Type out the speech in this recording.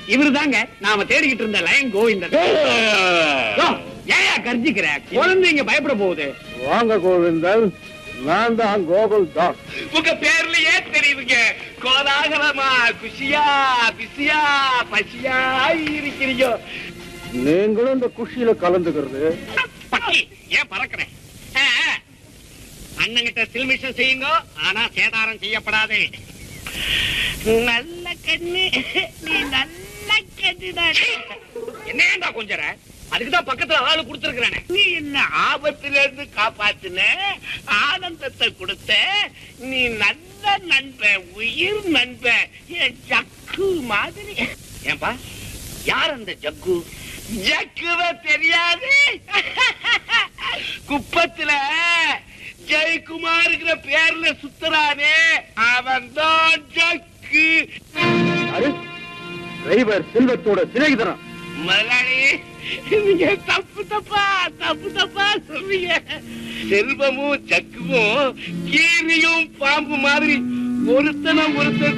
இவருதாங்க நாம தேடிக்கிட்டு இருந்த லயன் கோவிந்தன் யோ, ஏயா கர்ஜிக்கிற குழந்தைங்க பயப்பட போகுது வாங்க கோவிந்தன் நான் தான் கோகுல் தாஸ் உங்க பேர்லயே தெரியுதுங்க கோலாகலமா குஷியா பிசியா பசியா இருக்கிறீங்க நீங்களும் இந்த குஷியில கலந்துக்கிறது பட்டி ஏன் பறக்கிறேன் அண்ணங்கிட்ட சில்மிஷம் செய்யுங்க ஆனா சேதாரம் செய்யப்படாது நல்ல கண்ணு நீ நல்ல கண்ணுதான் என்னடா கொஞ்சற அதுக்குதான் பக்கத்துல ஆளு கொடுத்துருக்கிறேன் நீ என்ன ஆபத்துல இருந்து காப்பாத்துன ஆனந்தத்தை கொடுத்த நீ நல்ல நண்பன் உயிர் நண்பன் என் ஜக்கு மாதிரி ஏன்பா யார் அந்த ஜக்கு ஜக்குவ தெரியாது குப்பத்துல ஜெயக்குமாருங்கிற பேர்ல சுத்துறானே அவன் தான் ஜக்கு யாரு டிரைவர் செல்வத்தோட சிநேகிதனா முதலாளி நீங்க தப்பு தப்பா தப்பு தப்பா சொல்றீங்க செல்வமும் ஜக்குவும் கீரியும் பாம்பு மாதிரி ஒருத்தனை ஒருத்தன்